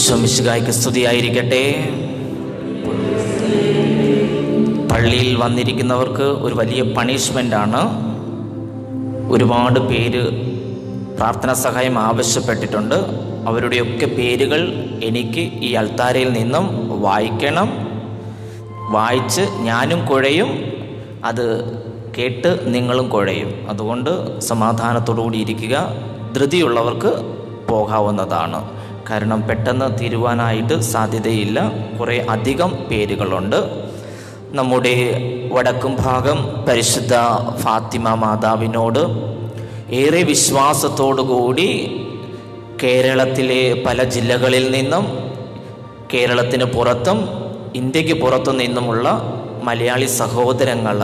ഈശോ മിശിഹായ്ക്ക് സ്തുതിയായിരിക്കട്ടെ പള്ളിയിൽ വന്നിരിക്കുന്നവർക്ക് ഒരു വലിയ പണിഷ്മെൻ്റാണ് ഒരുപാട് പേര് പ്രാർത്ഥനാ സഹായം ആവശ്യപ്പെട്ടിട്ടുണ്ട് അവരുടെയൊക്കെ പേരുകൾ എനിക്ക് ഈ അൾത്താരയിൽ നിന്നും വായിക്കണം വായിച്ച് ഞാനും കുഴയും അത് കേട്ട് നിങ്ങളും കുഴയും അതുകൊണ്ട് സമാധാനത്തോടുകൂടി ഇരിക്കുക ധൃതിയുള്ളവർക്ക് പോകാവുന്നതാണ് കാരണം പെട്ടെന്ന് തീരുവാനായിട്ട് സാധ്യതയില്ല കുറേ അധികം പേരുകളുണ്ട് നമ്മുടെ വടക്കും ഭാഗം പരിശുദ്ധ ഫാത്തിമ മാതാവിനോട് ഏറെ വിശ്വാസത്തോടുകൂടി കേരളത്തിലെ പല ജില്ലകളിൽ നിന്നും കേരളത്തിന് പുറത്തും ഇന്ത്യക്ക് പുറത്തു നിന്നുമുള്ള മലയാളി സഹോദരങ്ങൾ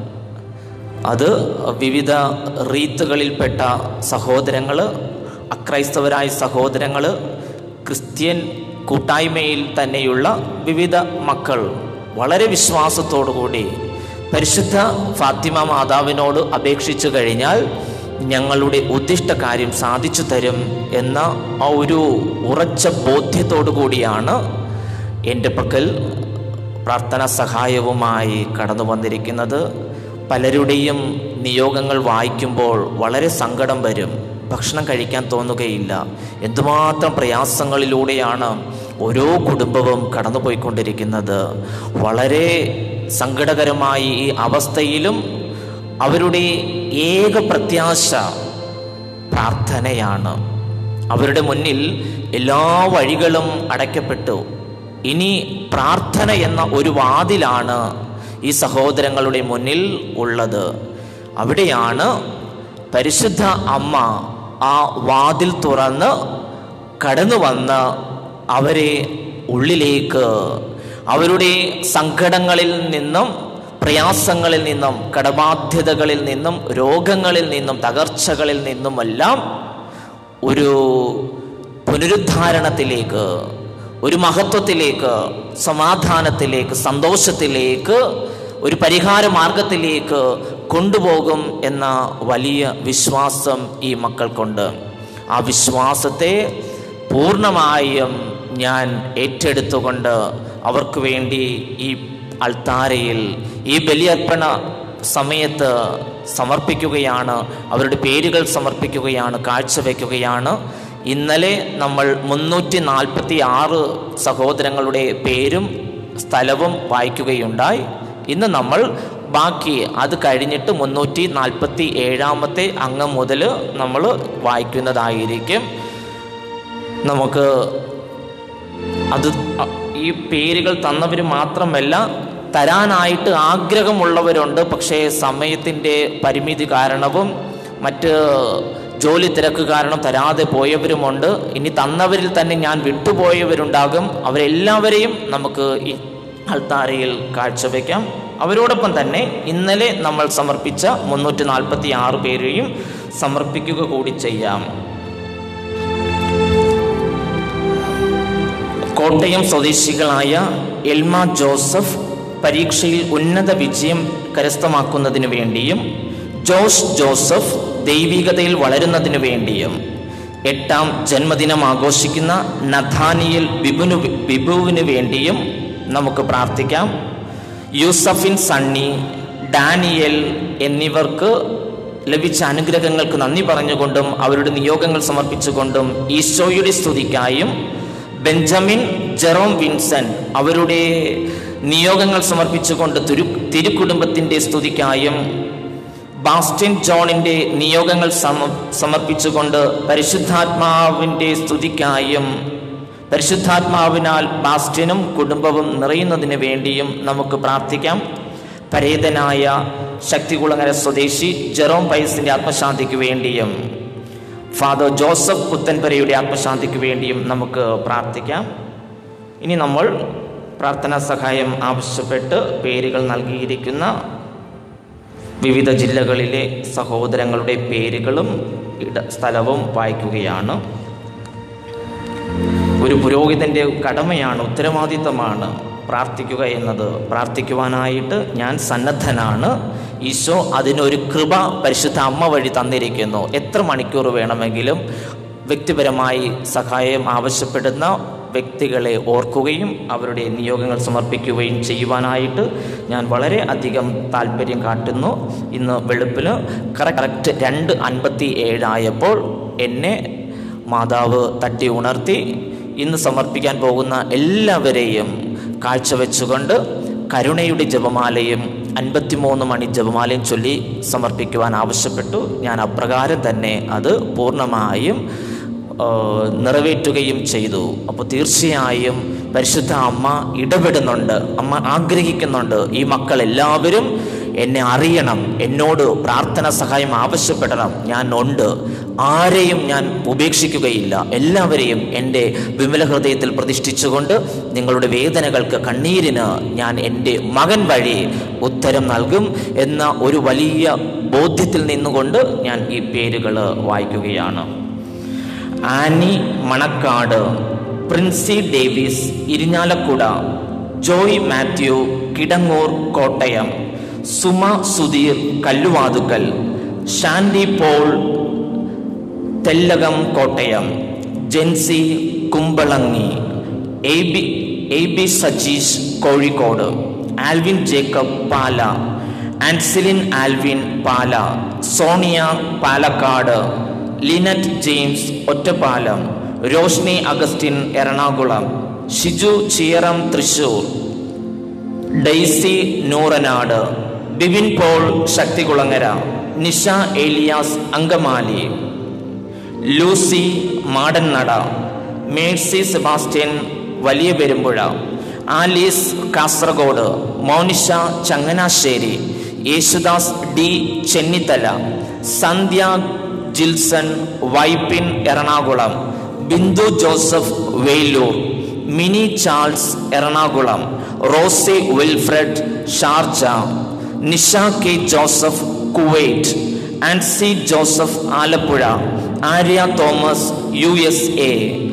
അത് വിവിധ റീത്തുകളിൽപ്പെട്ട സഹോദരങ്ങൾ അക്രൈസ്തവരായ സഹോദരങ്ങൾ ക്രിസ്ത്യൻ കൂട്ടായ്മയിൽ തന്നെയുള്ള വിവിധ മക്കൾ വളരെ വിശ്വാസത്തോടുകൂടി പരിശുദ്ധ ഫാത്തിമ മാതാവിനോട് അപേക്ഷിച്ചു കഴിഞ്ഞാൽ ഞങ്ങളുടെ ഉദ്ദിഷ്ട കാര്യം സാധിച്ചു തരും എന്ന ആ ഒരു ഉറച്ച ബോധ്യത്തോടു കൂടിയാണ് എൻ്റെ പക്കൽ പ്രാർത്ഥനാ സഹായവുമായി കടന്നു വന്നിരിക്കുന്നത് പലരുടെയും നിയോഗങ്ങൾ വായിക്കുമ്പോൾ വളരെ സങ്കടം വരും ഭക്ഷണം കഴിക്കാൻ തോന്നുകയില്ല എന്തുമാത്രം പ്രയാസങ്ങളിലൂടെയാണ് ഓരോ കുടുംബവും കടന്നുപോയിക്കൊണ്ടിരിക്കുന്നത് വളരെ സങ്കടകരമായ ഈ അവസ്ഥയിലും അവരുടെ ഏക പ്രത്യാശ പ്രാർത്ഥനയാണ് അവരുടെ മുന്നിൽ എല്ലാ വഴികളും അടയ്ക്കപ്പെട്ടു ഇനി പ്രാർത്ഥന എന്ന ഒരു വാതിലാണ് ഈ സഹോദരങ്ങളുടെ മുന്നിൽ ഉള്ളത് അവിടെയാണ് പരിശുദ്ധ അമ്മ ആ വാതിൽ തുറന്ന് കടന്നു വന്ന് അവരെ ഉള്ളിലേക്ക് അവരുടെ സങ്കടങ്ങളിൽ നിന്നും പ്രയാസങ്ങളിൽ നിന്നും കടബാധ്യതകളിൽ നിന്നും രോഗങ്ങളിൽ നിന്നും തകർച്ചകളിൽ നിന്നുമെല്ലാം ഒരു പുനരുദ്ധാരണത്തിലേക്ക് ഒരു മഹത്വത്തിലേക്ക് സമാധാനത്തിലേക്ക് സന്തോഷത്തിലേക്ക് ഒരു പരിഹാര മാർഗത്തിലേക്ക് കൊണ്ടുപോകും എന്ന വലിയ വിശ്വാസം ഈ മക്കൾക്കുണ്ട് ആ വിശ്വാസത്തെ പൂർണ്ണമായും ഞാൻ ഏറ്റെടുത്തുകൊണ്ട് അവർക്ക് വേണ്ടി ഈ അൾത്താരയിൽ ഈ ബലിയർപ്പണ സമയത്ത് സമർപ്പിക്കുകയാണ് അവരുടെ പേരുകൾ സമർപ്പിക്കുകയാണ് കാഴ്ചവെക്കുകയാണ് ഇന്നലെ നമ്മൾ മുന്നൂറ്റി നാൽപ്പത്തി ആറ് സഹോദരങ്ങളുടെ പേരും സ്ഥലവും വായിക്കുകയുണ്ടായി ഇന്ന് നമ്മൾ ബാക്കി അത് കഴിഞ്ഞിട്ട് മുന്നൂറ്റി നാൽപ്പത്തി ഏഴാമത്തെ അംഗം മുതൽ നമ്മൾ വായിക്കുന്നതായിരിക്കും നമുക്ക് അത് അ- ഈ പേരുകൾ തന്നവർ മാത്രമല്ല തരാനായിട്ട് ആഗ്രഹമുള്ളവരുണ്ട് പക്ഷേ സമയത്തിൻ്റെ പരിമിതി കാരണവും മറ്റ് ജോലി തിരക്ക് കാരണം തരാതെ പോയവരുമുണ്ട് ഇനി തന്നവരിൽ തന്നെ ഞാൻ വിട്ടുപോയവരുണ്ടാകും അവരെല്ലാവരെയും നമുക്ക് ഈ അൾത്താരയിൽ കാഴ്ചവെക്കാം അവരോടൊപ്പം തന്നെ ഇന്നലെ നമ്മൾ സമർപ്പിച്ച മുന്നൂറ്റി നാൽപ്പത്തി ആറ് പേരെയും സമർപ്പിക്കുക കൂടി ചെയ്യാം കോട്ടയം സ്വദേശികളായ എൽമ ജോസഫ് പരീക്ഷയിൽ ഉന്നത വിജയം കരസ്ഥമാക്കുന്നതിനു വേണ്ടിയും ജോഷ് ജോസഫ് ദൈവികതയിൽ വളരുന്നതിനു വേണ്ടിയും എട്ടാം ജന്മദിനം ആഘോഷിക്കുന്ന നഥാനിയൽ ബിബുനു ബിബുവിന് വേണ്ടിയും നമുക്ക് പ്രാർത്ഥിക്കാം യൂസഫിൻ സണ്ണി ഡാനിയൽ എന്നിവർക്ക് ലഭിച്ച അനുഗ്രഹങ്ങൾക്ക് നന്ദി പറഞ്ഞുകൊണ്ടും അവരുടെ നിയോഗങ്ങൾ സമർപ്പിച്ചുകൊണ്ടും ഈശോയുടെ സ്തുതിക്കായും ബെഞ്ചമിൻ ജെറോം വിൻസൻ അവരുടെ നിയോഗങ്ങൾ സമർപ്പിച്ചുകൊണ്ട് തിരു തിരുക്കുടുംബത്തിൻ്റെ സ്തുതിക്കായും ബാസ്റ്റിൻ ജോണിൻ്റെ നിയോഗങ്ങൾ സമ സമർപ്പിച്ചുകൊണ്ട് പരിശുദ്ധാത്മാവിൻ്റെ സ്തുതിക്കായും പരിശുദ്ധാത്മാവിനാൽ ബാസ്റ്റിനും കുടുംബവും നിറയുന്നതിന് വേണ്ടിയും നമുക്ക് പ്രാർത്ഥിക്കാം പരേതനായ ശക്തികുളങ്ങര സ്വദേശി ജെറോം പൈസിൻ്റെ ആത്മശാന്തിക്ക് വേണ്ടിയും ഫാദർ ജോസഫ് പുത്തൻപരയുടെ ആത്മശാന്തിക്ക് വേണ്ടിയും നമുക്ക് പ്രാർത്ഥിക്കാം ഇനി നമ്മൾ പ്രാർത്ഥനാ സഹായം ആവശ്യപ്പെട്ട് പേരുകൾ നൽകിയിരിക്കുന്ന വിവിധ ജില്ലകളിലെ സഹോദരങ്ങളുടെ പേരുകളും ഇട സ്ഥലവും വായിക്കുകയാണ് ഒരു പുരോഹിതൻ്റെ കടമയാണ് ഉത്തരവാദിത്തമാണ് പ്രാർത്ഥിക്കുക എന്നത് പ്രാർത്ഥിക്കുവാനായിട്ട് ഞാൻ സന്നദ്ധനാണ് ഈശോ അതിനൊരു കൃപ പരിശുദ്ധ അമ്മ വഴി തന്നിരിക്കുന്നു എത്ര മണിക്കൂർ വേണമെങ്കിലും വ്യക്തിപരമായി സഹായം ആവശ്യപ്പെടുന്ന വ്യക്തികളെ ഓർക്കുകയും അവരുടെ നിയോഗങ്ങൾ സമർപ്പിക്കുകയും ചെയ്യുവാനായിട്ട് ഞാൻ വളരെ അധികം താല്പര്യം കാട്ടുന്നു ഇന്ന് വെളുപ്പിൽ കറക്റ്റ് രണ്ട് അൻപത്തി ഏഴായപ്പോൾ എന്നെ മാതാവ് തട്ടി ഉണർത്തി ഇന്ന് സമർപ്പിക്കാൻ പോകുന്ന എല്ലാവരെയും കാഴ്ചവെച്ചുകൊണ്ട് കരുണയുടെ ജപമാലയും അൻപത്തിമൂന്ന് മണി ജപമാലയും ചൊല്ലി സമർപ്പിക്കുവാൻ ആവശ്യപ്പെട്ടു ഞാൻ അപ്രകാരം തന്നെ അത് പൂർണ്ണമായും ആ, നിറവേറ്റുകയും ചെയ്തു അപ്പോൾ തീർച്ചയായും പരിശുദ്ധ അമ്മ ഇടപെടുന്നുണ്ട് അമ്മ ആഗ്രഹിക്കുന്നുണ്ട് ഈ മക്കൾ എല്ലാവരും എന്നെ അറിയണം എന്നോട് പ്രാർത്ഥന സഹായം ആവശ്യപ്പെടണം ഞാൻ ഉണ്ട് ആരെയും ഞാൻ ഉപേക്ഷിക്കുകയില്ല എല്ലാവരെയും എൻ്റെ വിമല ഹൃദയത്തിൽ പ്രതിഷ്ഠിച്ചുകൊണ്ട് നിങ്ങളുടെ വേദനകൾക്ക് കണ്ണീരിന് ഞാൻ എൻ്റെ മകൻ വഴി ഉത്തരം നൽകും എന്ന ഒരു വലിയ ബോധ്യത്തിൽ നിന്നുകൊണ്ട് ഞാൻ ഈ പേരുകൾ വായിക്കുകയാണ് Annie Manakkad Princy Davis Irinjalakuda Joy Mathew Kidangoor Kottayam Suma Sudheer Kalluvathukkal Shandy Paul Thellakam Kottayam Jency Kumbalangi A B A B Sajeesh Kozhikode Alvin Jacob Pala Ancilin Alvin Pala Sonia Palakkad Linet James Ottapalam Roshni Augustine Ernakulam Shiju Chiyaram Thrissur Daisy Nooranad Bibin Paul Sakthikulangara Nisha Elias Angamaly Lucy Madannada Mercy Sebastian Valiya Perumpuzha Alice Kasaragod Monisha Changanassery Yesudas D Chennithala Sandhya Jilson Vypin Ernakulam Bindu Joseph Veyilur Mini Charles Ernakulam Rosy Wilfred Sharjah Nisha K Joseph Kuwait Ancy Joseph Alappuzha Arya Thomas U S A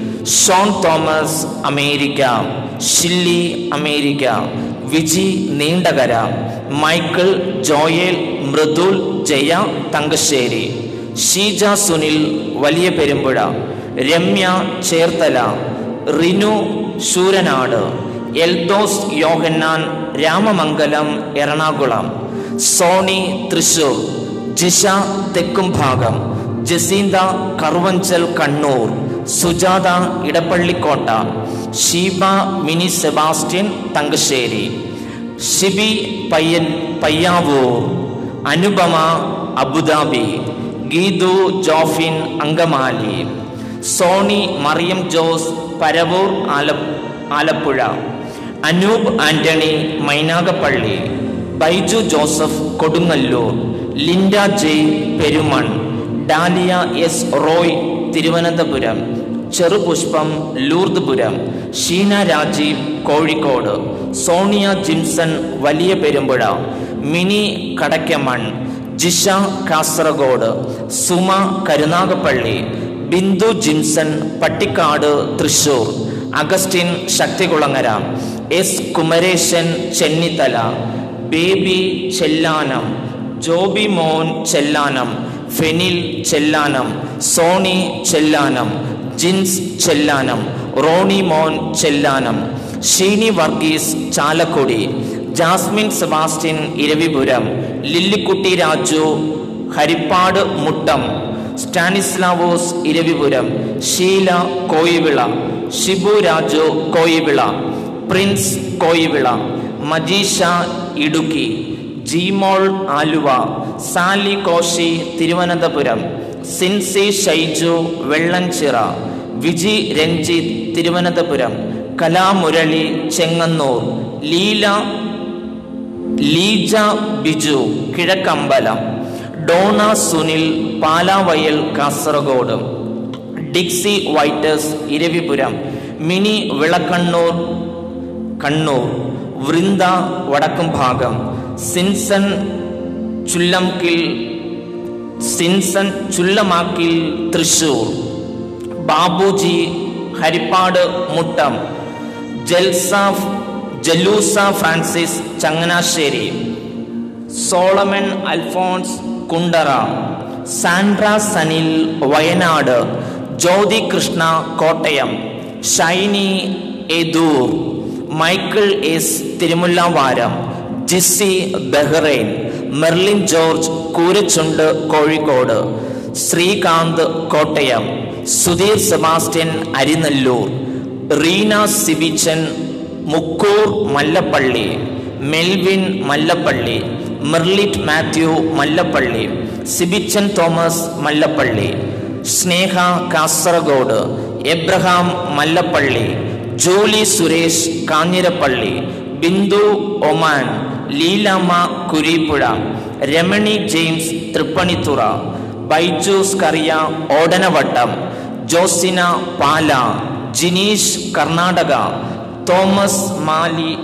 Shone Thomas America Shilly America Viji Neendakara Michael Joel Mridul Jaya Thangassery Sheeja Sunil Valiya Perumpuzha Ramya Cherthala Rinu Sooranad Eldhos Yohannan Ramamangalam Ernakulam Sony Thrissur Jisha Thekkum Bhagam Jacintha Karuvanchal Kannur Sujatha Edappallikotta Sheeba Mini Sebastian Thangassery Shibi പയ്യൻ Payyavoor Anupama Abu Dhabi Geethu Jofin Angamaly Sony Mariam Jose Paravur ആല Alappuzha Anoop Antony Mynagappally Baiju Joseph Kodungallur Linda Jay Perumon Dalia S Roy Thiruvananthapuram Cherupushpam Lourdupuram Sheena Rajeev Kozhikode Sonia Jimson Valiya Perumpuzha Mini Kadakkamon Jisha Kasaragod Suma Karunagappally Bindu Jimson Pattikkad Thrissur Augustine Sakthikulangara S Kumaresan Chennithala Baby Chellanam Joby Mon Chellanam Fenil Chellanam Sony Chellanam Jins Chellanam Ronnie Mon Chellanam Sheeni Varghese Chalakudy Jasmine Sebastian Eravipuram Lillykutty Raju Harippad Muttam Stanislaus Eravipuram Sheela Koivila Shibu Raju Koyivila Prince Koivila Majeesha Idukki Jeemol Aluva Sally Koshy Thiruvananthapuram Sincy Shaiju Vellanchira Viji Ranjith Thiruvananthapuram Kalamurali Chengannur Leela Leeja Biju Kizhakkambalam Donna Sunil Palavayal Kasaragod Dixie Vitus Eravipuram Mini Vilakkannur Kannur Vrinda Vadakkum Bhagam Sinson Chullamkil Sinson Chullamakkil Thrissur Babuji Harippad Muttam Jalsaf Jalusa Francis Changanassery Solomon Alphonse Kundara Sandra Sanil Wayanad Jyothi Krishna Kottayam Shiny Edoor Michael S Thirumullavaram Jicy Bahrain Merlin George Koorachundu Kozhikode Srikanth Kottayam Sudheer Sebastian Arinellur Reena Sibichan Mukkoor Mallappally Melvin Mallappally Merlit Mathew Mallappally Sibichan Thomas Mallappally Sneha Kasaragod Abraham Mallappally Joly Suresh Kanjirappally Bindu Oman Leelamma Kureepuzha Ramani James Tripunithura Baijus Kariya Odanavattom Josina Pala Jineesh Karnataka Thomas Mali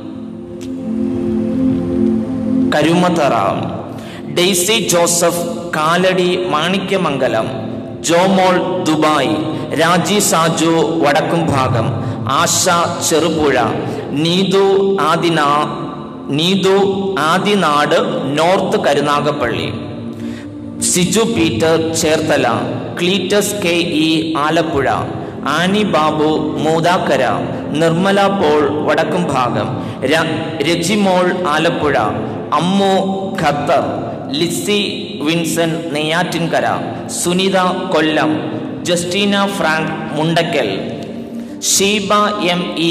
Karumathara Daisy Joseph Kalady Manikyamangalam Jomol Dubai Raji Saju Vadakkum Bhagam Asha Cherupuzha Neethu ആദിന Neethu Adinad north Karunagappally Siju Peter Cherthala Cletus K E Alappuzha Annie Babu Moothakkara Nirmala Paul Vadakkum ഭാഗം ര- Rajimol Alappuzha Ammu Qatar Lissy Vinson Neyyattinkara Sunitha Kollam Justina Frank Mundakkal Sheeba M E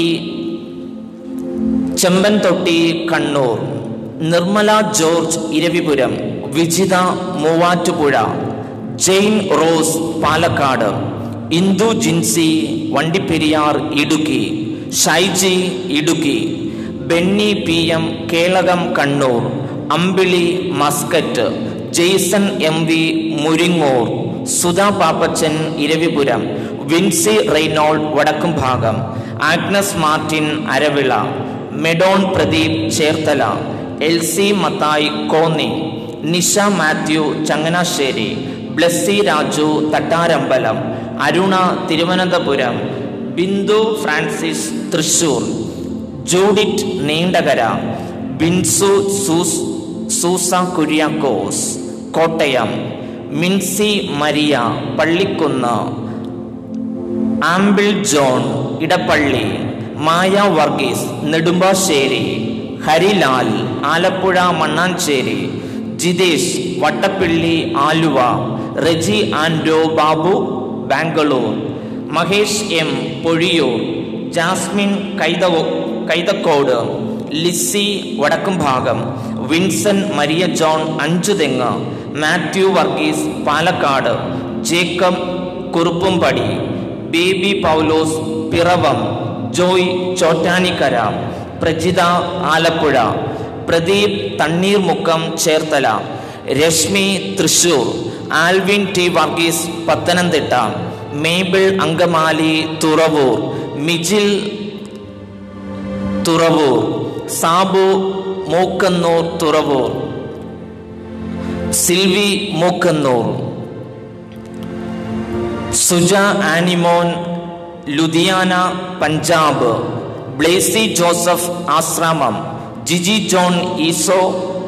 Chembanthotti Kannur Nirmala George Eravipuram Vijitha Muvattupuzha Jain Rose Palakkad Indu Jincy Vandiperiyar Idukki Shyji Idukki Benny P M Kelakam Kannur Ambili Muscat Jaison M V Muringoor Sudha Pappachan Eravipuram Vincy Reynol Vadakkumbhagam Agnes Martin Aravila Medon Pradeep Cherthala L C Mathai Konni Nisha Mathew Changanassery Blessy Raju Thattarambalam Aruna Thiruvananthapuram Bindu Francis Thrissur Judit Neendakara Binsu സൂസ് Susa Kuriakose Kottayam Mincy Maria Pallikkunnu Amble John Edappally Maya Varghese Nedumbassery Harilal Alappuzha Mannancherry Jithesh Vattappilly Aluva Reji Ando Babu Bangalore Mahesh M Pozhiyoor Jasmine കൈതവോ Kaithakode Lissy Vadakkumbhagam Vinson Maria John Anchuthengu Mathew Varghese Palakkad Jacob Kuruppumpady Baby Paulose Piravom Joy Chottanikkara Prajitha Alappuzha Pradeep Thanneermukkom Cherthala Reshmi Thrissur Alvin T Varghese Pathanamthitta Mabel Angamaly Thuravoor Mijil Thuravoor Sabu Mookkannoor Thuravoor Silvy Mookkannoor Suja Animon Ludhiana Punjab Blessy Joseph Asramam Jiji John Eso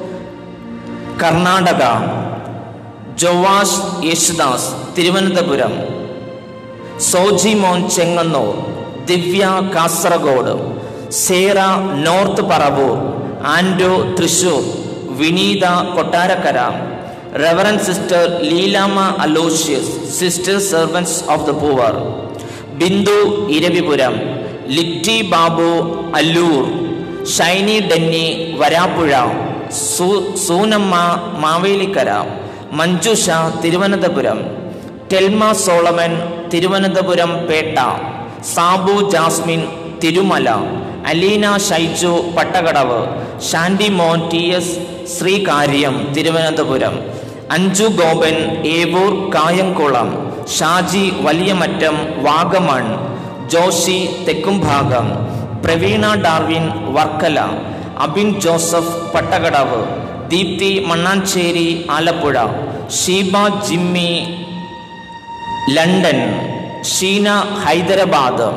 Karnataka Joash Yesudas Thiruvananthapuram Sojimon Chengannur Divya Kasaragod Sera North Paravur Ando Thrissur Vineetha Kottarakkara reverend sister Leelamma Aloysius sister Servants of the Poor Bindu Eravipuram Litty Babu Allur Shiny Denny Varappuzha സൂ- Soosamma Mavelikkara Manjusha Thiruvananthapuram Thelma Solomon Thiruvananthapuram Pettah Sabu Jasmine Thirumala Aleena Shyju Pattakadavu Shandymon T S Sreekaryam Thiruvananthapuram Anju Gopan Evoor Kayamkulam Shaji Valiyamattam Vagamon Joshi Thekkumbhagam Praveena Darwin Varkala Abin Joseph Pattakadavu Deepthi Mannancherry Alappuzha Sheeba Jimmy London Sheena Hyderabad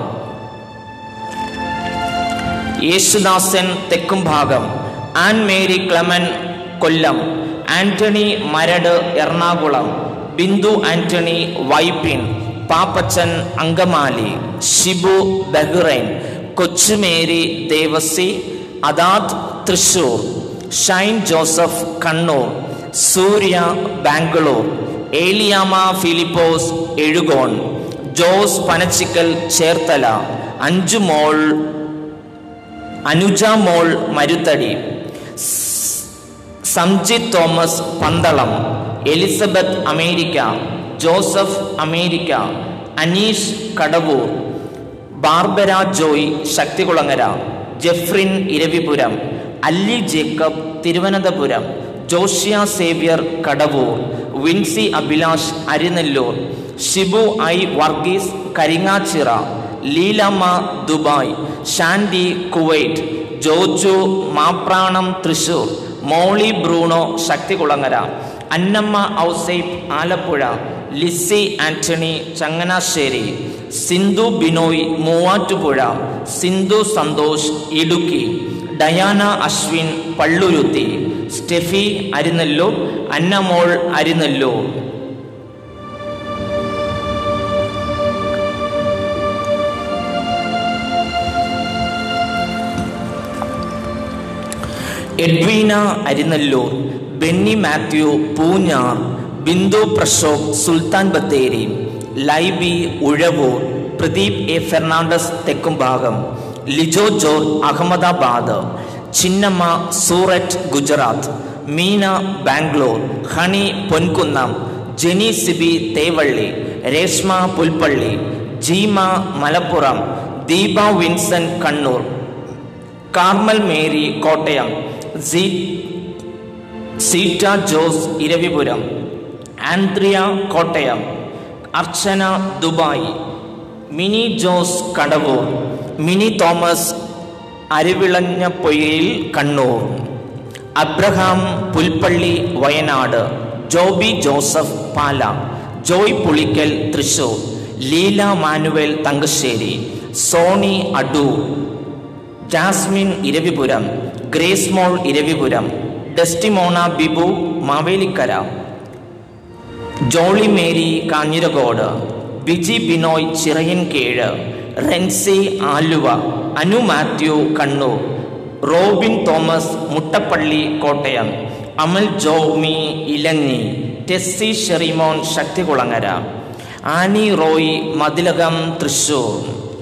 Yesudasan Thekkum Bhagam Ann Mary Clement Kollam Antony Maradu Ernakulam Bindu Antony Vypin Pappachan Angamaly Shibu Bahrain Kochumary Devasy അദാദ് Thrissur Shine Joseph Kannur Surya Bangalore Eliyamma Philipose Ezhukone Jose Panachikkal Cherthala Anjumol Anuja Mol Maruthady Samjith Thomas Pandalam Elizabeth America Joseph America Aneesh Kadavoor Barbara Joy Sakthikulangara Jefrin Eravipuram Alli Jacob Thiruvananthapuram Joshua Xavier Kadavoor Vincy Abhilash Arinellur Shibu I Varghese Karingachira Leelamma Dubai Shandy Kuwait Joju Mapranam Thrissur Molly Bruno Sakthikulangara Annamma Ouseph Alappuzha Lizzy Antony Changanassery Sindhu Binoy Muvattupuzha Sindhu Santhosh Idukki Diana Ashwin Palluruthy Steffi Arinellur Annamol Arinellur Edwina Arinellur Benny Mathew Poonjar Bindu Prashok Sultan Bathery Laiby Uzhavoor Pradeep A Fernandes Thekkumbhagam Lijo ജോർ Ahmedabad Chinnamma Surat Gujarat Meena Bangalore Honey Ponkunnam Jenny Siby Thevally Reshma Pulpally ജീമ Malappuram Deepa Vincent Kannur Carmel Mary Kottayam C Zita Jose Eravipuram Andrea Kottayam Archana Dubai Mini Jose Kadavoor Mini Thomas Aruvilanjappoyil Kannur Abraham Pulpally Wayanad Joby Joseph Pala Joy Pulickal Thrissur Leela Manuel Thangassery Sony Adoor Jasmine Eravipuram Grace Mol Eravipuram Desdemona Bibu Mavelikkara Jolly Mary Kanjirakode Biji Binoy Chirayinkeezhu Rency Aluva Anu Mathew Kannur Robin Thomas Muttappally Kottayam Amal Jomy Ilangi Tessy Sherimon Sakthikulangara Annie Roy Mathilakam Thrissur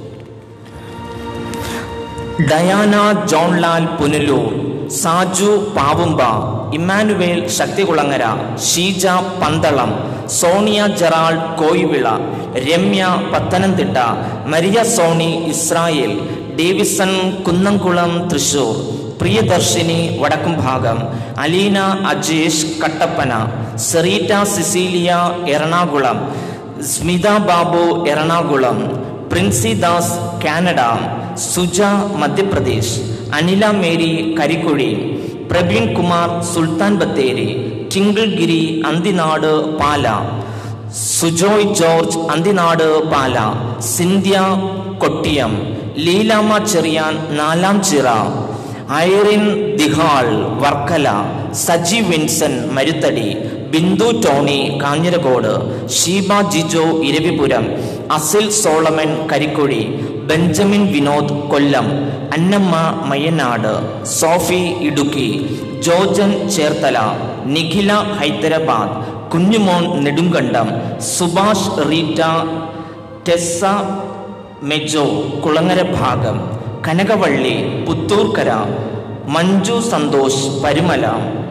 Diana Johnlal Punalur Saju Pavumba Emmanuel Sakthikulangara Sheeja Pandalam Sonia Gerald Koyivila Ramya Pathanamthitta Maria Sony Israel Davidson Kunnamkulam Thrissur Priyadarshini Vadakkum Bhagam Aleena Ajesh Kattappana Serita Cecilia Ernakulam Smitha Babu Ernakulam Princydas Canada Suja Madhya Pradesh Anila Mary Karikkuzhi Praveen Kumar Sultan Bathery ടിങ്കിൾഗിരി Anthinad Pala Sujoy George Anthinad Pala Cynthia Kottiyam Leelamma Cherian Nalam Chira Irene ദിഹാൾ Varkala Saji Vincent Maruthady Bindu Tony Kanjirakode Sheeba Jijo Eravipuram Asil Solomon കരിക്കുഴി Benjamin Vinod Kollam Annamma Mayyanad Sophie Idukki Jojan Cherthala Nikhila Hyderabad Kunjumon Nedumkandam Subhash Rita Tessa Mejo Kulangara Bhagam Kanakavally Puthoorkara Manju Santhosh Parumala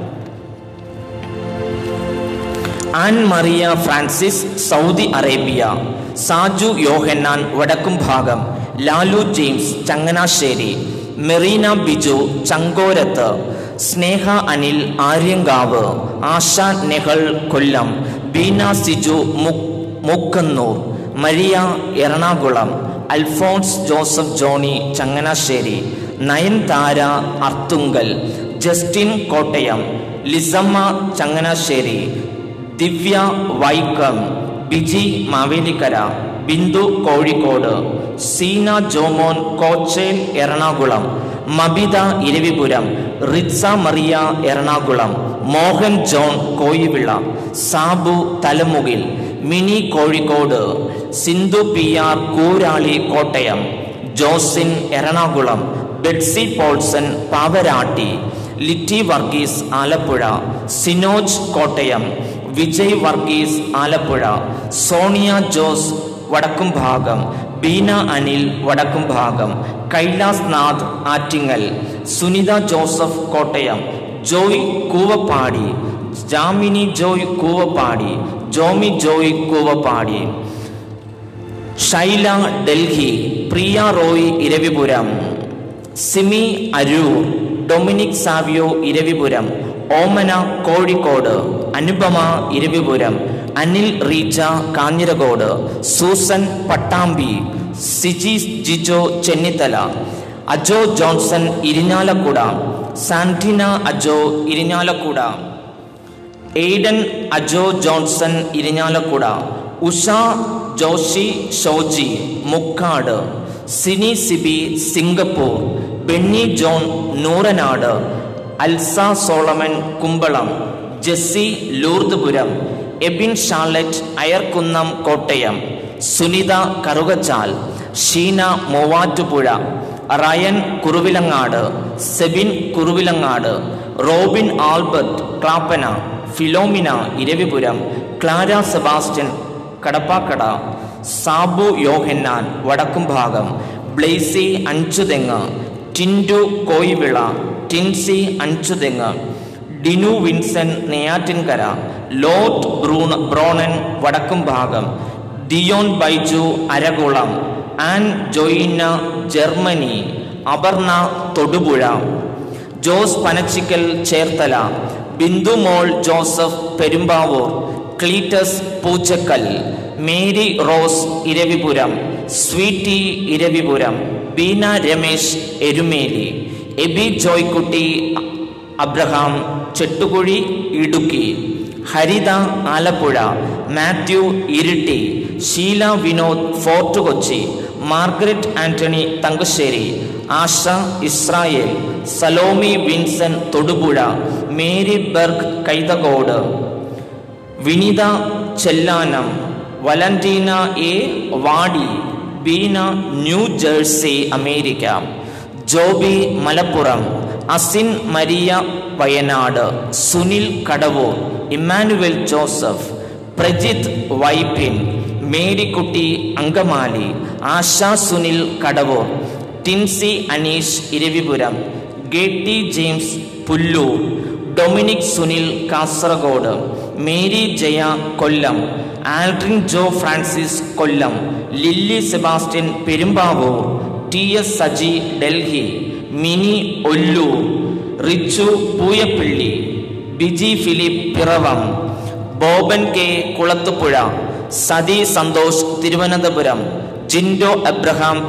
Ann Maria Francis Saudi Arabia Saju Yohannan Vadakkum Bhagam Lalu James Changanassery Marina Biju Changorath Sneha Anil Aryankavu Asha Nehal Kollam Beena Siju മുക് Mookkannoor Maria Ernakulam Alphonse Joseph Johnny Changanassery Nayanthara Arthunkal Justin Kottayam Lissamma Changanassery Divya Vaikom Biji Mavelikkara Bindu Kozhikode Seena Jomon കോച്ചേൽ Ernakulam Mabitha Iravipuram റിത്സ Maria Ernakulam Mohan John Koyivila Sabu Thalamukil Mini Kozhikode Sindhu P R Koorali Kottayam Josin Ernakulam Betsy Paulson Pavaratty Litty Varghese Alappuzha Sinoj Kottayam Vijay Varghese Alappuzha Sonia Jose Vadakkum Bhagam Beena Anil Vadakkum Bhagam Kailas Nath Attingal Sunitha Joseph Kottayam Joy Koovappady Jamini Joy Koovappady Jomy Joy Koovappady Shaila Delhi Priya Roy Iravipuram Simi Aroor Dominic Savio Iravipuram Omana Kozhikode Anupama Iravipuram Anil റീച്ച Kanjirakode Susan Pattambi Siji Jijo Chennithala Ajo Johnson Irinjalakuda Santina Ajo Irinjalakuda Aiden Ajo Johnson Irinjalakuda Usha Joshy Shoji Mukkad Sini Siby Singapore Benny John Nooranad Alsa Solomon Kumbalam Jessy Lourdpuram Ebin Charlotte Ayarkunnam Kottayam Sunitha Karukachal Sheena Muvattupuzha Ryan Kuravilangad Sebin Kuravilangad Robin Albert Clappana Philomina Iravipuram Clara Sebastian Kadappakada Sabu Yohannan Vadakkum Bhagam Blessy Anchuthengu Tindu Koyivila Tincy Anchuthengu Dinu Vinson Neyyattinkara Lot Bruna ബ്രോണൻ Vadakkum Bhagam Dion Baiju Arakulam Ann Joyna Germany Aparna Thodupuzha Jose Panachikkal Cherthala Bindu Mol Joseph Perumbavoor Cletus Poochakkal Mary Rose Iravipuram Sweety Iravipuram Beena Ramesh Erumeli Eby Joykutty Abraham Chettukuzhi Idukki Haritha Alappuzha Mathew Iritty Sheela Vinod Fort Kochi Margaret Antony Thangassery Asha Israel Salomi Vinson Thodupuzha Mary burg Kaithakode Vinitha Chellanam Valentina A Vadi Beena New Jersey America Joby Malappuram Asin Maria Wayanad Sunil Kadavoor Emmanuel Joseph Prajith Vypin Marykutty Angamaly ആശ സുനിൽ കടവൂർ ടിൻസി അനീഷ് ഇരവിപുരം ഗേട്ടി James Pullur Dominic Sunil Kasaragod Mary Jaya Kollam Aldrin Jo Francis Kollam Lily Sebastian Perumbavoor T S Saji Delhi Mini Ollur Richu Pooyappilly Biji Philip Piravom Boban K Kulathupuzha Sathi Santhosh Thiruvananthapuram Jindo Abraham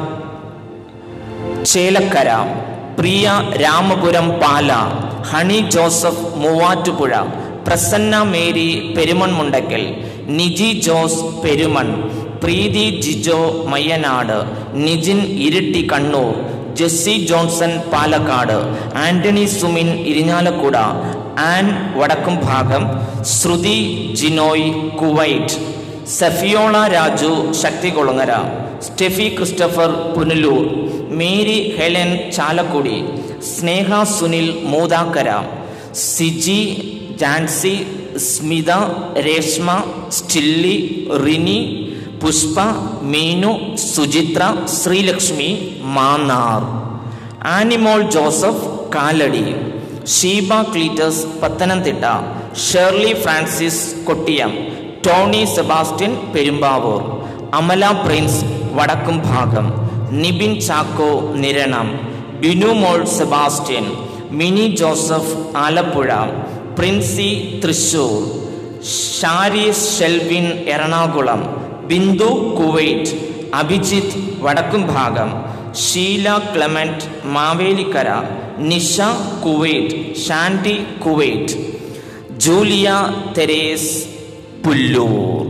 Chelakkara Priya Ramapuram Pala Honey Joseph Muvattupuzha Prasanna Mary Perumonmundakkal Niji Jose Perumon Preethi Jijo Mayyanad Nijin Iritty Kannur Jessy Johnson Palakkad Antony Sumin Irinjalakuda Ann Vadakkum Bhagam ശ്രുതി Jinoy Kuwait സഫിയോള Raju Sakthikulangara Steffi Christopher Punalur Mary Helen Chalakudy Sneha Sunil Moothakkara Siji Jancy Smitha Reshma സ്റ്റില്ലി Rini Pushpa Meenu Suchitra Sreelakshmi Mannar Annimol Joseph Kalady Sheeba Cletus Pathanamthitta Shirley Francis Kottiyam Tony Sebastian Perumbavoor Amala Prince Vadakkum Bhagam Nibin Chacko Niranam Binu Mol Sebastian Mini Joseph Alappuzha Princy Thrissur Sharis Shelvin Ernakulam Bindu Kuwait Abhijith Vadakkum Bhagam Sheela Clement Mavelikkara Nisha Kuwait Shandy Kuwait Julia Therese Pullur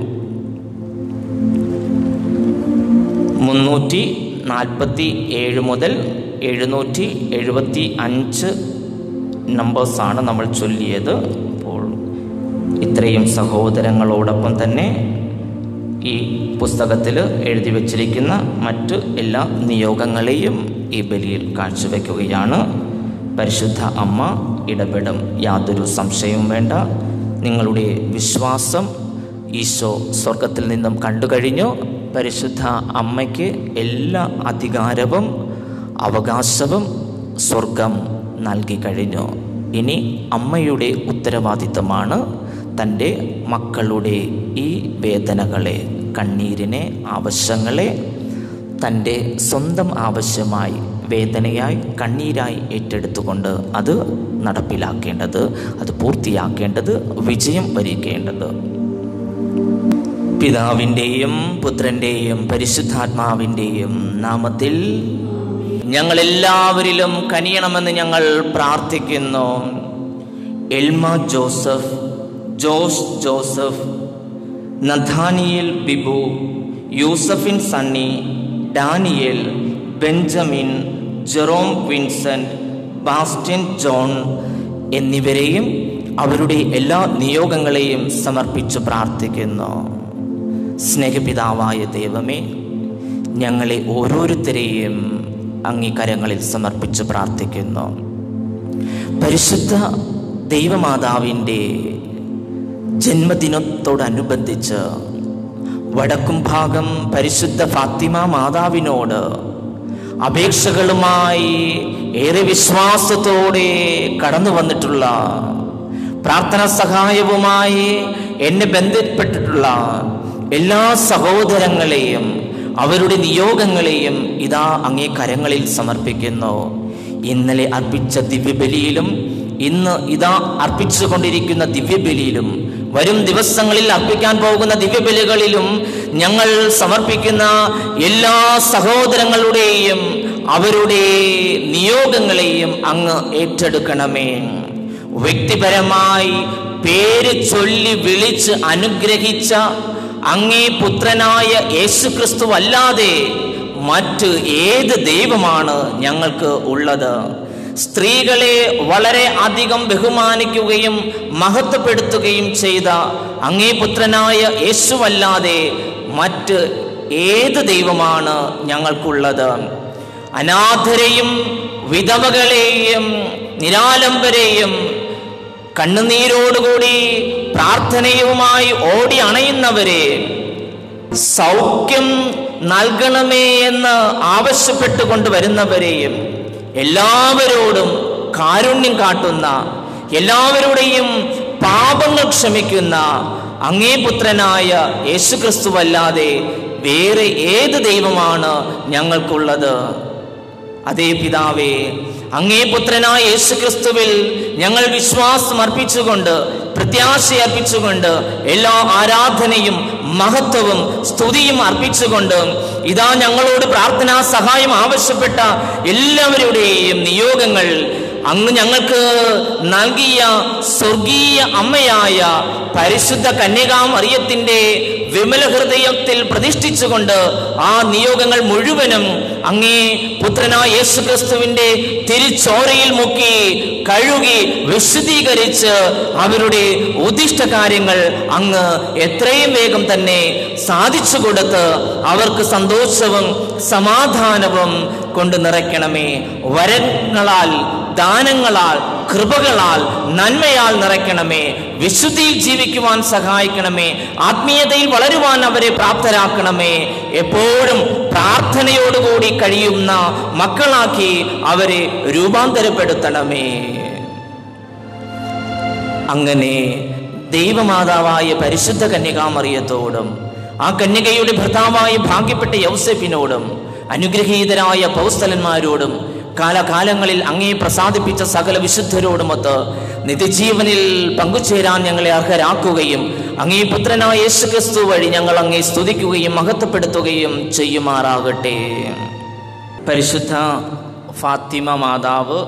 മുന്നൂറ്റി നാൽപ്പത്തി ഏഴ് മുതൽ എഴുന്നൂറ്റി എഴുപത്തി അഞ്ച് നമ്പേഴ്സാണ് നമ്മൾ ചൊല്ലിയത് അപ്പോൾ ഇത്രയും സഹോദരങ്ങളോടൊപ്പം തന്നെ ഈ പുസ്തകത്തിൽ എഴുതി വച്ചിരിക്കുന്ന മറ്റ് എല്ലാ നിയോഗങ്ങളെയും ഈ ബലിയിൽ കാഴ്ചവെക്കുകയാണ് പരിശുദ്ധ അമ്മ ഇടപെടും യാതൊരു സംശയവും വേണ്ട നിങ്ങളുടെ വിശ്വാസം ഈശോ സ്വർഗത്തിൽ നിന്നും കണ്ടു കഴിഞ്ഞു പരിശുദ്ധ അമ്മയ്ക്ക് എല്ലാ അധികാരവും അവകാശവും സ്വർഗം നൽകി കഴിഞ്ഞു ഇനി അമ്മയുടെ ഉത്തരവാദിത്തമാണ് തൻ്റെ മക്കളുടെ ഈ വേദനകളെ കണ്ണീരിനെ ആവശ്യങ്ങളെ തൻ്റെ സ്വന്തം ആവശ്യമായി വേദനയായി കണ്ണീരായി ഏറ്റെടുത്തുകൊണ്ട് അത് നടപ്പിലാക്കേണ്ടത് അത് പൂർത്തിയാക്കേണ്ടത് വിജയം വരിക്കേണ്ടത് പിതാവിൻ്റെയും പുത്രൻ്റെയും പരിശുദ്ധാത്മാവിൻ്റെയും നാമത്തിൽ ഞങ്ങളെല്ലാവരിലും കനിയണമെന്ന് ഞങ്ങൾ പ്രാർത്ഥിക്കുന്നു Elma Joseph Jose Joseph Nathaniel Bibu യൂസഫിൻ Sunny Daniel Benjamin Jerome Vincent Bastian John എന്നിവരെയും അവരുടെ എല്ലാ നിയോഗങ്ങളെയും സമർപ്പിച്ച് പ്രാർത്ഥിക്കുന്നു സ്നേഹപിതാവായ ദൈവമേ ഞങ്ങളെ ഓരോരുത്തരെയും അംഗീകാരങ്ങളിൽ സമർപ്പിച്ച് പ്രാർത്ഥിക്കുന്നു പരിശുദ്ധ ദൈവമാതാവിൻ്റെ ജന്മദിനത്തോടനുബന്ധിച്ച് വടക്കും ഭാഗം പരിശുദ്ധ ഫാത്തിമ മാതാവിനോട് അപേക്ഷകളുമായി ഏറെ വിശ്വാസത്തോടെ കടന്നു വന്നിട്ടുള്ള പ്രാർത്ഥന സഹായവുമായി എന്നെ ബന്ധപ്പെട്ടിട്ടുള്ള എല്ലാ സഹോദരങ്ങളെയും അവരുടെ നിയോഗങ്ങളെയും ഇതാ അങ്ങേ കരങ്ങളിൽ സമർപ്പിക്കുന്നു ഇന്നലെ അർപ്പിച്ച ദിവ്യബലിയിലും ഇന്ന് ഇതാ അർപ്പിച്ചുകൊണ്ടിരിക്കുന്ന ദിവ്യബലിയിലും വരും ദിവസങ്ങളിൽ അർപ്പിക്കാൻ പോകുന്ന ദിവ്യബലികളിലും ഞങ്ങൾ സമർപ്പിക്കുന്ന എല്ലാ സഹോദരങ്ങളുടെയും അവരുടെ നിയോഗങ്ങളെയും അങ്ങ് ഏറ്റെടുക്കണമേ വ്യക്തിപരമായി പേര് ചൊല്ലി വിളിച്ച് അനുഗ്രഹിച്ച അങ്ങേ പുത്രനായ യേശുക്രിസ്തു അല്ലാതെ മറ്റ് ഏത് ദൈവമാണ് ഞങ്ങൾക്ക് ഉള്ളത് സ്ത്രീകളെ വളരെ അധികം ബഹുമാനിക്കുകയും മഹത്വപ്പെടുത്തുകയും ചെയ്ത അങ്ങേ പുത്രനായ യേശുവല്ലാതെ മറ്റ് ഏത് ദൈവമാണ് ഞങ്ങൾക്കുള്ളത് അനാഥരെയും വിധവകളെയും നിരാലംബരെയും കണ്ണുനീരോടുകൂടി പ്രാർത്ഥനയുമായി ഓടി അണയുന്നവരെ സൗഖ്യം നൽകണമേ എന്ന് ആവശ്യപ്പെട്ടുകൊണ്ട് വരുന്നവരെയും എല്ലാവരോടും കാരുണ്യം കാട്ടുന്ന എല്ലാവരുടെയും പാപങ്ങൾ ക്ഷമിക്കുന്ന അങ്ങേ പുത്രനായ യേശുക്രിസ്തുവല്ലാതെ വേറെ ഏത് ദൈവമാണ് ഞങ്ങൾക്കുള്ളത് അതേ പിതാവേ അങ്ങേ പുത്രനായ യേശുക്രിസ്തുവിൽ ഞങ്ങൾ വിശ്വാസം അർപ്പിച്ചുകൊണ്ട് പ്രത്യാശ അർപ്പിച്ചുകൊണ്ട് എല്ലാ ആരാധനയും മഹത്വവും സ്തുതിയും അർപ്പിച്ചുകൊണ്ട് ഇതാ ഞങ്ങളോട് പ്രാർത്ഥനാ സഹായം ആവശ്യപ്പെട്ട എല്ലാവരുടെയും നിയോഗങ്ങൾ അങ്ങ് ഞങ്ങൾക്ക് നൽകിയ സ്വർഗീയ അമ്മയായ പരിശുദ്ധ കന്യകാമറിയത്തിന്റെ വിമല ഹൃദയത്തിൽ പ്രതിഷ്ഠിച്ചുകൊണ്ട് ആ നിയോഗങ്ങൾ മുഴുവനും അങ്ങേ പുത്രനായ യേശു ക്രിസ്തുവിന്റെ തിരിച്ചോരയിൽ മുക്കി കഴുകി വിശദീകരിച്ച് അവരുടെ ഉദ്ദിഷ്ട കാര്യങ്ങൾ അങ്ങ് എത്രയും വേഗം തന്നെ സാധിച്ചു കൊടുത്ത് അവർക്ക് സന്തോഷവും സമാധാനവും കൊണ്ട് നിറയ്ക്കണമേ വരങ്ങളാൽ ദാനങ്ങളാൽ കൃപകളാൽ നന്മയാൽ നിറയ്ക്കണമേ വിശുദ്ധിയിൽ ജീവിക്കുവാൻ സഹായിക്കണമേ ആത്മീയതയിൽ വളരുവാൻ അവരെ പ്രാപ്തരാക്കണമേ എപ്പോഴും പ്രാർത്ഥനയോടുകൂടി കഴിയുന്ന മക്കളാക്കി അവരെ രൂപാന്തരപ്പെടുത്തണമേ അങ്ങനെ ദൈവമാതാവായ പരിശുദ്ധ കന്യകാമറിയത്തോടും ആ കന്യകയുടെ ഭർത്താവായ ഭാഗ്യപ്പെട്ട യൗസഫിനോടും അനുഗ്രഹീതരായ പൗസ്തലന്മാരോടും കാലകാലങ്ങളിൽ അങ്ങേ പ്രസാദിപ്പിച്ച സകല വിശുദ്ധരോടുമൊത്ത് നിത്യജീവനിൽ പങ്കുചേരാൻ ഞങ്ങളെ അർഹരാക്കുകയും അങ്ങേ പുത്രനായ യേശു ക്രിസ്തു വഴി ഞങ്ങൾ അങ്ങേ സ്തുതിക്കുകയും മഹത്വപ്പെടുത്തുകയും ചെയ്യുമാറാകട്ടെ പരിശുദ്ധ ഫാത്തിമ മാതാവ്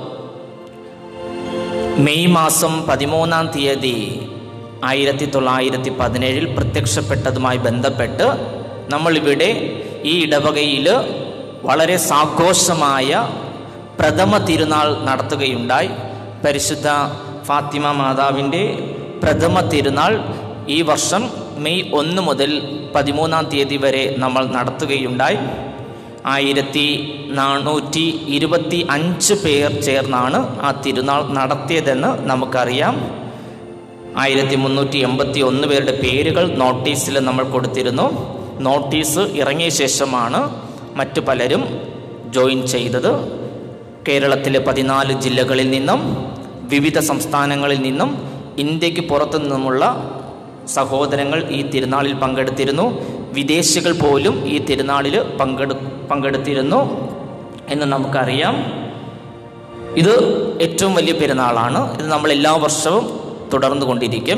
മെയ് മാസം പതിമൂന്നാം തീയതി ആയിരത്തി തൊള്ളായിരത്തി പതിനേഴിൽ പ്രത്യക്ഷപ്പെട്ടതുമായി ബന്ധപ്പെട്ട് നമ്മളിവിടെ ഈ ഇടവകയിൽ വളരെ സാഘോഷമായ പ്രഥമ തിരുനാൾ നടത്തുകയുണ്ടായി പരിശുദ്ധ ഫാത്തിമ മാതാവിൻ്റെ പ്രഥമ തിരുനാൾ ഈ വർഷം മെയ് ഒന്ന് മുതൽ പതിമൂന്നാം തീയതി വരെ നമ്മൾ നടത്തുകയുണ്ടായി ആയിരത്തി നാനൂറ്റി ഇരുപത്തി അഞ്ച് പേർ ചേർന്നാണ് ആ തിരുനാൾ നടത്തിയതെന്ന് നമുക്കറിയാം ആയിരത്തി മുന്നൂറ്റി എൺപത്തി ഒന്ന് പേരുടെ പേരുകൾ നോട്ടീസിൽ നമ്മൾ കൊടുത്തിരുന്നു നോട്ടീസ് ഇറങ്ങിയ ശേഷമാണ് മറ്റു പലരും ജോയിൻ ചെയ്തത് കേരളത്തിലെ പതിനാല് ജില്ലകളിൽ നിന്നും വിവിധ സംസ്ഥാനങ്ങളിൽ നിന്നും ഇന്ത്യക്ക് പുറത്തു നിന്നുമുള്ള സഹോദരങ്ങൾ ഈ തിരുനാളിൽ പങ്കെടുത്തിരുന്നു വിദേശികൾ പോലും ഈ തിരുനാളിൽ പങ്കെടു പങ്കെടുത്തിരുന്നു എന്ന് നമുക്കറിയാം ഇത് ഏറ്റവും വലിയ പെരുന്നാളാണ് ഇത് നമ്മൾ എല്ലാ വർഷവും തുടർന്നു കൊണ്ടിരിക്കും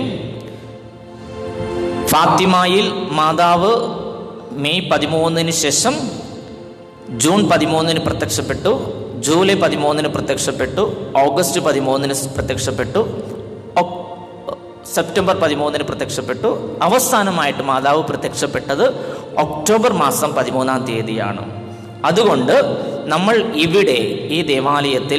ഫാത്തിമായിൽ മാതാവ് മെയ് പതിമൂന്നിന് ശേഷം ജൂൺ പതിമൂന്നിന് പ്രത്യക്ഷപ്പെട്ടു ജൂലൈ പതിമൂന്നിന് പ്രത്യക്ഷപ്പെട്ടു ഓഗസ്റ്റ് പതിമൂന്നിന് പ്രത്യക്ഷപ്പെട്ടു ഒക്- സെപ്റ്റംബർ പതിമൂന്നിന് പ്രത്യക്ഷപ്പെട്ടു അവസാനമായിട്ട് മാതാവ് പ്രത്യക്ഷപ്പെട്ടത് ഒക്ടോബർ മാസം പതിമൂന്നാം തീയതിയാണ് അതുകൊണ്ട് നമ്മൾ ഇവിടെ ഈ ദേവാലയത്തിൽ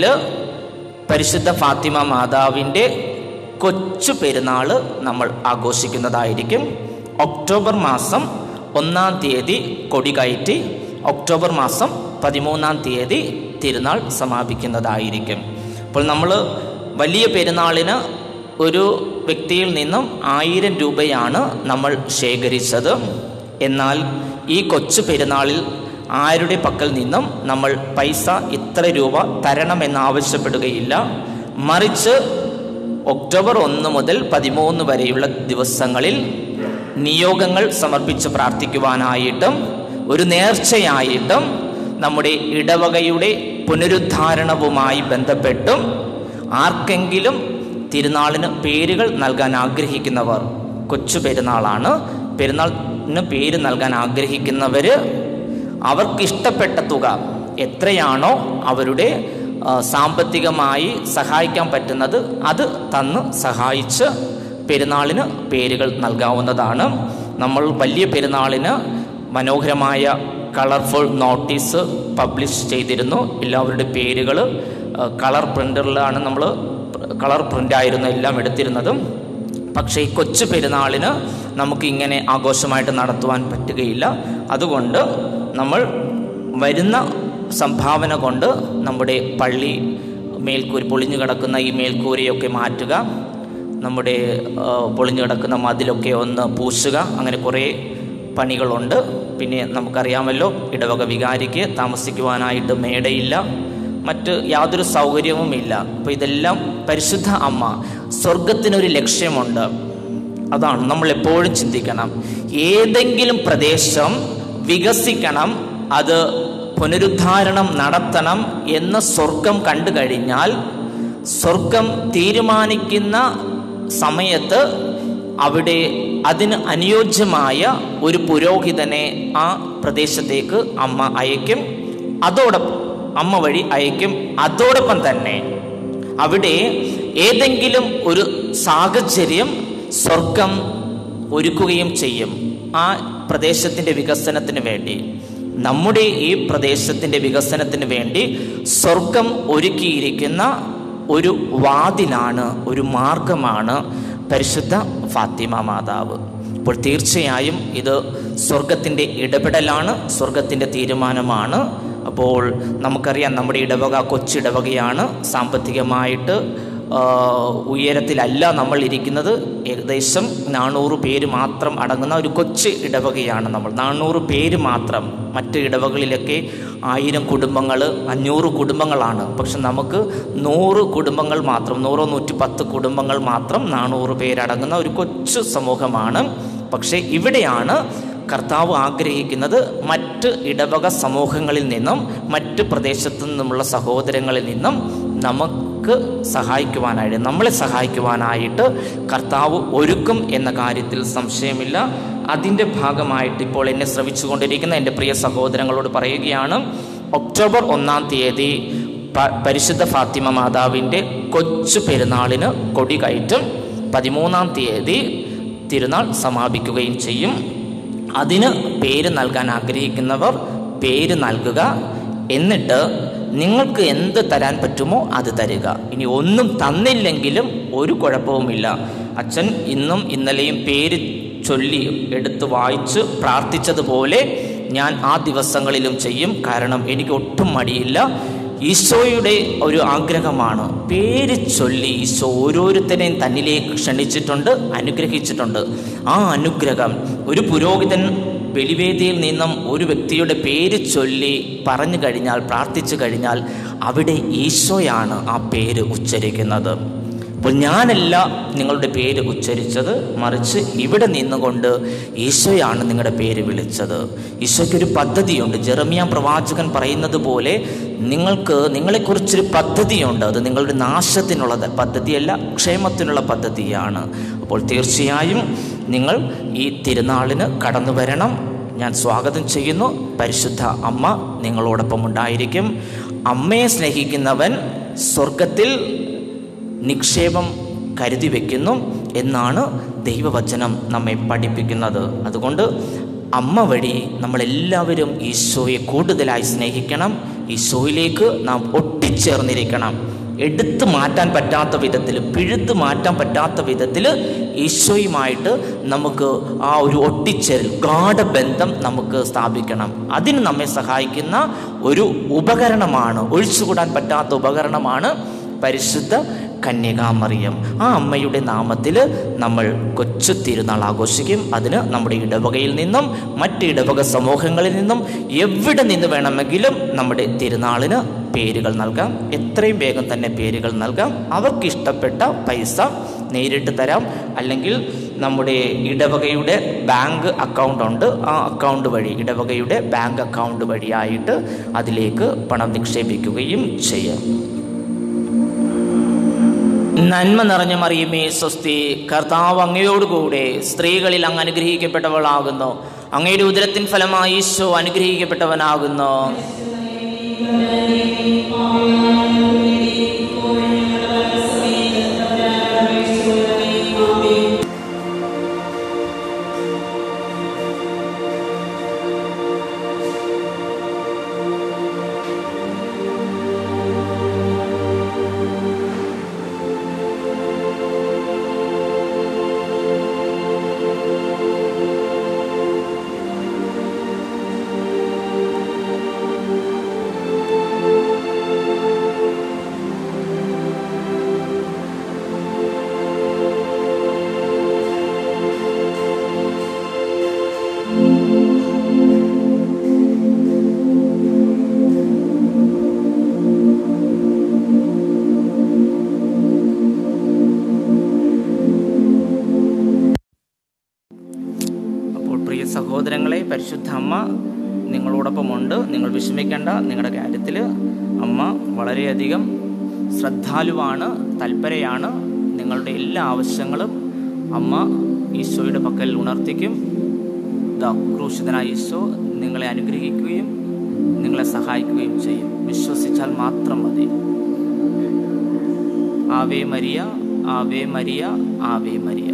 പരിശുദ്ധ ഫാത്തിമ മാതാവിൻ്റെ കൊച്ചു പെരുന്നാൾ നമ്മൾ ആഘോഷിക്കുന്നതായിരിക്കും ഒക്ടോബർ മാസം ഒന്നാം തീയതി കൊടി കയറ്റി ഒക്ടോബർ മാസം പതിമൂന്നാം തീയതി തിരുനാൾ സമാപിക്കുന്നതായിരിക്കും അപ്പോൾ നമ്മൾ വലിയ പെരുന്നാളിന് ഒരു വ്യക്തിയിൽ നിന്നും ആയിരം രൂപയാണ് നമ്മൾ ശേഖരിച്ചത് എന്നാൽ ഈ കൊച്ചു പെരുന്നാളിൽ ആരുടെ പക്കൽ നിന്നും നമ്മൾ പൈസ ഇത്ര രൂപ തരണമെന്ന് ആവശ്യപ്പെടുകയില്ല മറിച്ച് ഒക്ടോബർ ഒന്ന് മുതൽ പതിമൂന്ന് വരെയുള്ള ദിവസങ്ങളിൽ നിയോഗങ്ങൾ സമർപ്പിച്ച് പ്രാർത്ഥിക്കുവാനായിട്ടും ഒരു നേർച്ചയായിട്ടും നമ്മുടെ ഇടവകയുടെ പുനരുദ്ധാരണവുമായി ബന്ധപ്പെട്ടും ആർക്കെങ്കിലും തിരുനാളിന് പേരുകൾ നൽകാൻ ആഗ്രഹിക്കുന്നവർ കൊച്ചു പെരുന്നാളാണ് പെരുന്നാളിന് പേര് നൽകാൻ ആഗ്രഹിക്കുന്നവർ അവർക്ക് ഇഷ്ടപ്പെട്ട തുക എത്രയാണോ അവരുടെ ആ, സാമ്പത്തികമായി സഹായിക്കാൻ പറ്റുന്നത് അത് തന്ന് സഹായിച്ച് പെരുന്നാളിന് പേരുകൾ നൽകാവുന്നതാണ് നമ്മൾ വലിയ പെരുന്നാളിന് മനോഹരമായ കളർഫുൾ നോട്ടീസ് പബ്ലിഷ് ചെയ്തിരുന്നു എല്ലാവരുടെ പേരുകൾ കളർ പ്രിൻ്ററിലാണ് നമ്മൾ കളർ പ്രിൻ്റായിരുന്നു എല്ലാം എടുത്തിരുന്നതും പക്ഷേ ഈ കൊച്ചു പെരുന്നാളിന് നമുക്ക് ഇങ്ങനെ ആഘോഷമായിട്ട് നടത്തുവാൻ പറ്റുകയില്ല അതുകൊണ്ട് നമ്മൾ വരുന്ന സംഭാവന കൊണ്ട് നമ്മുടെ പള്ളി മേൽക്കൂര പൊളിഞ്ഞു കിടക്കുന്ന ഈ മേൽക്കൂരയൊക്കെ മാറ്റുക നമ്മുടെ ആ, പൊളിഞ്ഞു കിടക്കുന്ന മതിലൊക്കെ ഒന്ന് പൂശുക അങ്ങനെ കുറേ പണികളുണ്ട് പിന്നെ നമുക്കറിയാമല്ലോ ഇടവക വികാരിക്ക് താമസിക്കുവാനായിട്ട് മേടയില്ല മറ്റ് യാതൊരു സൗകര്യവുമില്ല അപ്പോൾ ഇതെല്ലാം പരിശുദ്ധ അമ്മ സ്വർഗത്തിനൊരു ലക്ഷ്യമുണ്ട് അതാണ് നമ്മൾ എപ്പോഴും ചിന്തിക്കണം ഏതെങ്കിലും പ്രദേശം വികസിക്കണം അത് പുനരുദ്ധാരണം നടത്തണം എന്ന് സ്വർഗം കണ്ടു കഴിഞ്ഞാൽ സ്വർഗം തീരുമാനിക്കുന്ന സമയത്ത് അവിടെ അതിന് അനുയോജ്യമായ ഒരു പുരോഹിതനെ ആ പ്രദേശത്തേക്ക് അമ്മ അയക്കും അതോടൊപ്പം അമ്മ വഴി അയക്കും അതോടൊപ്പം തന്നെ അവിടെ ഏതെങ്കിലും ഒരു സാഹചര്യം സ്വർഗം ഒരുക്കുകയും ചെയ്യും ആ പ്രദേശത്തിൻ്റെ വികസനത്തിന് വേണ്ടി നമ്മുടെ ഈ പ്രദേശത്തിൻ്റെ വികസനത്തിന് വേണ്ടി സ്വർഗം ഒരുക്കിയിരിക്കുന്ന ഒരു വാതിലാണ് ഒരു മാർഗമാണ് പരിശുദ്ധ ഫാത്തിമ മാതാവ് അപ്പോൾ തീർച്ചയായും ഇത് സ്വർഗത്തിൻ്റെ ഇടപെടലാണ് സ്വർഗത്തിൻ്റെ തീരുമാനമാണ് അപ്പോൾ നമുക്കറിയാം നമ്മുടെ ഇടവക കൊച്ചിടവകയാണ് സാമ്പത്തികമായിട്ട് ആ, ഉയരത്തിലല്ല നമ്മൾ ഇരിക്കുന്നത് ഏകദേശം നാനൂറ് പേര് മാത്രം അടങ്ങുന്ന ഒരു കൊച്ചു ഇടവകയാണ് നമ്മൾ നാനൂറ് പേര് മാത്രം മറ്റ് ഇടവകളിലൊക്കെ ആയിരം കുടുംബങ്ങൾ അഞ്ഞൂറ് കുടുംബങ്ങളാണ് പക്ഷെ നമുക്ക് നൂറ് കുടുംബങ്ങൾ മാത്രം നൂറോ നൂറ്റി പത്ത് കുടുംബങ്ങൾ മാത്രം നാനൂറ് പേരടങ്ങുന്ന ഒരു കൊച്ചു സമൂഹമാണ് പക്ഷേ ഇവിടെയാണ് കർത്താവ് ആഗ്രഹിക്കുന്നത് മറ്റ് ഇടവക സമൂഹങ്ങളിൽ നിന്നും മറ്റ് പ്രദേശത്തു നിന്നുമുള്ള സഹോദരങ്ങളിൽ നിന്നും നമുക്ക് സഹായിക്കുവാനായിട്ട് നമ്മളെ സഹായിക്കുവാനായിട്ട് കർത്താവ് ഒരുക്കും എന്ന കാര്യത്തിൽ സംശയമില്ല അതിൻ്റെ ഭാഗമായിട്ട് ഇപ്പോൾ എന്നെ ശ്രവിച്ചുകൊണ്ടിരിക്കുന്ന എൻ്റെ പ്രിയ സഹോദരങ്ങളോട് പറയുകയാണ് ഒക്ടോബർ ഒന്നാം തീയതി പ- പരിശുദ്ധ ഫാത്തിമ മാതാവിൻ്റെ കൊച്ചു പെരുന്നാളിന് കൊടി കയറ്റും പതിമൂന്നാം തീയതി തിരുനാൾ സമാപിക്കുകയും ചെയ്യും അതിന് പേര് നൽകാൻ ആഗ്രഹിക്കുന്നവർ പേര് നൽകുക എന്നിട്ട് നിങ്ങൾക്ക് എന്ത് തരാൻ പറ്റുമോ അത് തരിക ഇനി ഒന്നും തന്നില്ലെങ്കിലും ഒരു കുഴപ്പവുമില്ല അച്ഛൻ ഇന്നും ഇന്നലെയും പേര് ചൊല്ലി എടുത്ത് വായിച്ച് പ്രാർത്ഥിച്ചതുപോലെ ഞാൻ ആ ദിവസങ്ങളിലും ചെയ്യും കാരണം എനിക്ക് ഒട്ടും മടിയില്ല ഈശോയുടെ ഒരു ആഗ്രഹമാണ് പേര് ചൊല്ലി ഈശോ ഓരോരുത്തരെയും തന്നിലേക്ക് ക്ഷണിച്ചിട്ടുണ്ട് അനുഗ്രഹിച്ചിട്ടുണ്ട് ആ അനുഗ്രഹം ഒരു പുരോഹിതൻ ബലിവേദിയിൽ നിന്നും ഒരു വ്യക്തിയുടെ പേര് ചൊല്ലി പറഞ്ഞു കഴിഞ്ഞാൽ പ്രാർത്ഥിച്ചു കഴിഞ്ഞാൽ അവിടെ ഈശോയാണ് ആ പേര് ഉച്ചരിക്കുന്നത് അപ്പോൾ ഞാനല്ല നിങ്ങളുടെ പേര് ഉച്ചരിച്ചത് മറിച്ച് ഇവിടെ നിന്നുകൊണ്ട് ഈശോയാണ് നിങ്ങളുടെ പേര് വിളിച്ചത് ഈശോയ്ക്കൊരു പദ്ധതിയുണ്ട് ജെറമിയ പ്രവാചകൻ പറയുന്നത് പോലെ നിങ്ങൾക്ക് നിങ്ങളെക്കുറിച്ചൊരു പദ്ധതിയുണ്ട് അത് നിങ്ങളുടെ നാശത്തിനുള്ള പദ്ധതിയല്ല ക്ഷേമത്തിനുള്ള പദ്ധതിയാണ് അപ്പോൾ തീർച്ചയായും നിങ്ങൾ ഈ തിരുനാളിന് കടന്നു വരണം ഞാൻ സ്വാഗതം ചെയ്യുന്നു പരിശുദ്ധ അമ്മ നിങ്ങളോടൊപ്പം ഉണ്ടായിരിക്കും അമ്മയെ സ്നേഹിക്കുന്നവൻ സ്വർഗത്തിൽ നിക്ഷേപം കരുതി വയ്ക്കുന്നു എന്നാണ് ദൈവവചനം നമ്മെ പഠിപ്പിക്കുന്നത് അതുകൊണ്ട് അമ്മ വഴി നമ്മളെല്ലാവരും ഈശോയെ കൂടുതലായി സ്നേഹിക്കണം ഈശോയിലേക്ക് നാം ഒട്ടിച്ചേർന്നിരിക്കണം എടുത്തു മാറ്റാൻ പറ്റാത്ത വിധത്തിൽ പിഴുത്ത് മാറ്റാൻ പറ്റാത്ത വിധത്തിൽ ഈശോയുമായിട്ട് നമുക്ക് ആ ഒരു ഒട്ടിച്ചേരൽ ഗാഠബന്ധം നമുക്ക് സ്ഥാപിക്കണം അതിന് നമ്മെ സഹായിക്കുന്ന ഒരു ഉപകരണമാണ് ഒഴിച്ചുകൂടാൻ പറ്റാത്ത ഉപകരണമാണ് പരിശുദ്ധ കന്യകാമറിയം ആ അമ്മയുടെ നാമത്തിൽ നമ്മൾ കൊച്ചു തിരുനാൾ ആഘോഷിക്കും അതിന് നമ്മുടെ ഇടവകയിൽ നിന്നും മറ്റ് ഇടവക സമൂഹങ്ങളിൽ നിന്നും എവിടെ നിന്ന് വേണമെങ്കിലും നമ്മുടെ തിരുനാളിന് പേരുകൾ നൽകാം എത്രയും വേഗം തന്നെ പേരുകൾ നൽകാം അവർക്ക് ഇഷ്ടപ്പെട്ട പൈസ നേരിട്ട് തരാം അല്ലെങ്കിൽ നമ്മുടെ ഇടവകയുടെ ബാങ്ക് അക്കൗണ്ട് ഉണ്ട് ആ അക്കൗണ്ട് വഴി ഇടവകയുടെ ബാങ്ക് അക്കൗണ്ട് വഴിയായിട്ട് അതിലേക്ക് പണം നിക്ഷേപിക്കുകയും ചെയ്യാം നന്മ നിറഞ്ഞ മറിയുമേ സ്വസ്തി കർത്താവ് അങ്ങയോടുകൂടെ സ്ത്രീകളിൽ അങ്ങ് അനുഗ്രഹിക്കപ്പെട്ടവളാകുന്നു അങ്ങയുടെ ഉദരത്തിൻ ഫലമായി ഈശോ അനുഗ്രഹിക്കപ്പെട്ടവനാകുന്നു അപ്പോൾ പ്രിയ സഹോദരങ്ങളെ പരിശുദ്ധ അമ്മ നിങ്ങളോടൊപ്പമുണ്ട് നിങ്ങൾ വിഷമിക്കേണ്ട നിങ്ങളുടെ കാര്യത്തിൽ അമ്മ വളരെയധികം ശ്രദ്ധാലുവാണ് തൽപരയാണ് നിങ്ങളുടെ എല്ലാ ആവശ്യങ്ങളും അമ്മ ഈശോയുടെ പക്കൽ ഉണർത്തിക്കും ദാ ക്രൂശിതനായ ഈശോ നിങ്ങളെ അനുഗ്രഹിക്കുകയും നിങ്ങളെ സഹായിക്കുകയും ചെയ്യും വിശ്വസിച്ചാൽ മാത്രം മതി ആവേ മരിയ ആവേ മരിയ ആവേ മരിയ